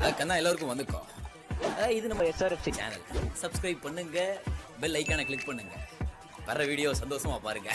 கண்ணா எல்லாருக்கும் வந்துக்கோ அஹ் இது நம்ம SRFC. சேனல் சப்ஸ்கிரைப் பண்ணுங்க பெல் ஐக்கானை கிளிக் பண்ணுங்க வர வீடியோ சந்தோஷமா பாருங்க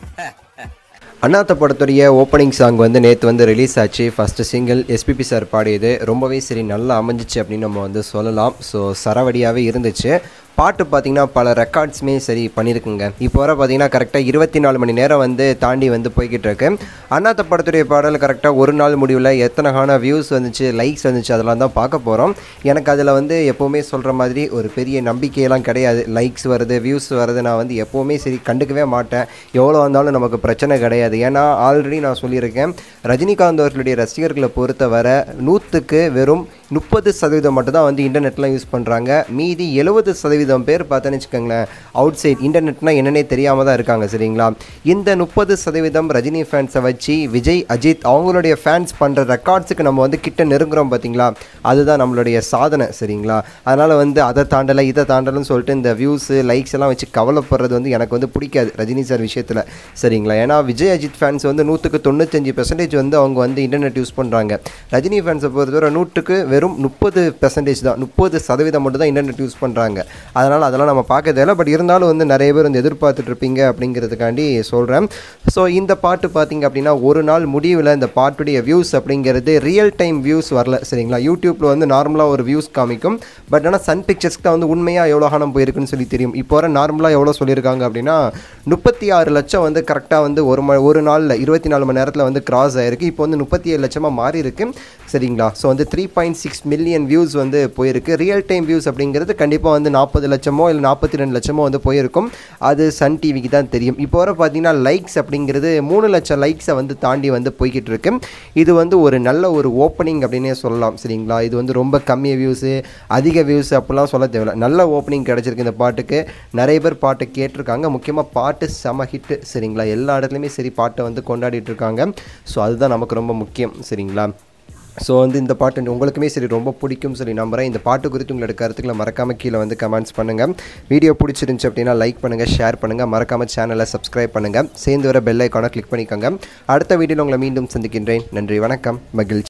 அண்ணாத்த படத்துடைய ஓப்பனிங் சாங் வந்து நேற்று வந்து ரிலீஸ் ஆச்சு ஃபஸ்ட்டு சிங்கிள் எஸ்பிபி சார் பாடியது ரொம்பவே சரி நல்லா அமைஞ்சிச்சு அப்படின்னு நம்ம வந்து சொல்லலாம் ஸோ சரவடியாகவே இருந்துச்சு பாட்டு பார்த்தீங்கன்னா பல ரெக்கார்ட்ஸுமே சரி பண்ணியிருக்குங்க இப்போ வர பார்த்தீங்கன்னா கரெக்டாக இருபத்தி நாலு மணி நேரம் வந்து தாண்டி வந்து போய்கிட்டு இருக்கு அண்ணாத்த படத்துடைய பாடல் கரெக்டாக ஒரு நாள் முடிவில் எத்தனைகான வியூஸ் வந்துச்சு லைக்ஸ் வந்துச்சு அதெல்லாம் தான் பார்க்க போகிறோம் எனக்கு அதில் வந்து எப்போவுமே சொல்கிற மாதிரி ஒரு பெரிய நம்பிக்கையெல்லாம் கிடையாது லைக்ஸ் வருது வியூஸ் வருது நான் வந்து எப்போவுமே சரி கண்டுக்கவே மாட்டேன் எவ்வளோ வந்தாலும் நமக்கு பிரச்சனை கிடையாது ஏன்னா ஆல்ரெடி நான் சொல்லியிருக்கேன் ரஜினிகாந்த் அவர்களுடைய ரசிகர்களை பொறுத்தவரை நூற்றுக்கு வெறும் முப்பது சதவீதம் மட்டும் தான் வந்து இன்டர்நெட்லாம் யூஸ் பண்ணுறாங்க மீதி எழுபது சதவீதம் பேர் பார்த்தேன்னு வச்சுக்கோங்களேன் அவுட் சைட் இன்டர்நெட்னா என்னன்னே தெரியாமல் தான் இருக்காங்க சரிங்களா இந்த முப்பது சதவீதம் ரஜினி ஃபேன்ஸை வச்சு விஜய் அஜித் அவங்களுடைய ஃபேன்ஸ் பண்ணுற ரெக்கார்ட்ஸுக்கு நம்ம வந்து கிட்ட நெருங்குறோம் பார்த்தீங்களா அதுதான் நம்மளுடைய சாதனை சரிங்களா அதனால் வந்து அதை தாண்டலை இதை தாண்டலைன்னு சொல்லிட்டு இந்த வியூஸு லைக்ஸ் எல்லாம் வச்சு கவலைப்படுறது வந்து எனக்கு வந்து பிடிக்காது ரஜினி சார் விஷயத்தில் சரிங்களா ஏன்னா விஜய் அஜித் ஃபேன்ஸ் வந்து நூற்றுக்கு தொண்ணூத்தஞ்சு பெர்சன்டேஜ் வந்து அவங்க வந்து இன்டர்நெட் யூஸ் பண்ணுறாங்க ரஜினி ஃபேன்ஸை பொறுத்தவரை நூற்றுக்கு வெறும் முப்பது பெர்சன்டேஜ் தான் முப்பது சதவீதம் மட்டும் தான் இன்டர்நெட் யூஸ் பண்ணுறாங்க அதனால் அதெல்லாம் நம்ம பார்க்க தேவை பட் இருந்தாலும் வந்து நிறைய பேர் வந்து எதிர்பார்த்துட்டு இருப்பீங்க அப்படிங்கிறதுக்காண்டி சொல்கிறேன் ஸோ இந்த பாட்டு பார்த்தீங்க அப்படின்னா ஒரு நாள் முடிவில் இந்த பாட்டுடைய வியூஸ் அப்படிங்கிறது ரியல் டைம் வியூஸ் வரல சரிங்களா யூடியூப்பில் வந்து நார்மலாக ஒரு வியூஸ் காமிக்கும் பட் ஆனால் சன் பிக்சர்ஸ்க்கு தான் வந்து உண்மையாக எவ்வளோ காணம் போயிருக்குன்னு சொல்லி தெரியும் இப்போ வர நார்மலாக எவ்வளோ சொல்லியிருக்காங்க அப்படின்னா முப்பத்தி ஆறு லட்சம் வந்து கரெக்டாக வந்து ஒரு ம ஒரு நாளில் இருபத்தி நாலு மணி நேரத்தில் வந்து கிராஸ் ஆயிருக்கு இப்போ வந்து முப்பத்தி ஏழு லட்சமாக மாறி இருக்கு சரிங்களா ஸோ வந்து three point six million views வந்து போயிருக்கு ரியல் டைம் வியூஸ் அப்படிங்கிறது கண்டிப்பாக வந்து நாற்பது லட்சமோ இல்லை நாற்பத்தி ரெண்டு லட்சமோ வந்து போயிருக்கும் அது சன் டிவிக்கு தான் தெரியும் இப்போ வர பார்த்தீங்கன்னா லைக்ஸ் அப்படிங்கிறது மூணு லட்சம் லைக்ஸை வந்து தாண்டி வந்து போய்கிட்டு இருக்கு இது வந்து ஒரு நல்ல ஒரு ஓப்பனிங் அப்படின்னே சொல்லலாம் சரிங்களா இது வந்து ரொம்ப கம்மி வியூஸு அதிக வியூஸ் அப்படிலாம் சொல்ல தேவையில்ல நல்ல ஓப்பனிங் கிடச்சிருக்கு இந்த பாட்டுக்கு நிறைய பேர் பாட்டு கேட்டிருக்காங்க முக்கியமாக பாட்டு செம ஹிட்டு சரிங்களா எல்லா இடத்துலையுமே சரி பாட்டை வந்து கொண்டாடிட்டு இருக்காங்க ஸோ அதுதான் நமக்கு ரொம்ப முக்கியம் சரிங்களா ஸோ வந்து இந்த பாட்டு உங்களுக்குமே சரி ரொம்ப பிடிக்கும் சொல்லி நம்புகிறேன் இந்த பாட்டு குறித்து உங்களோட கருத்துக்களை மறக்காமல் கீழே வந்து கமெண்ட்ஸ் பண்ணுங்கள் வீடியோ பிடிச்சிருந்துச்சு அப்படின்னா லைக் பண்ணுங்கள் ஷேர் பண்ணுங்கள் மறக்காமல் சேனலை சப்ஸ்கிரைப் பண்ணுங்கள் சேர்ந்து வர பெல் ஐக்கானை கிளிக் பண்ணிக்கோங்க அடுத்த வீடியோவில் உங்களை மீண்டும் சந்திக்கின்றேன் நன்றி வணக்கம் மகிழ்ச்சி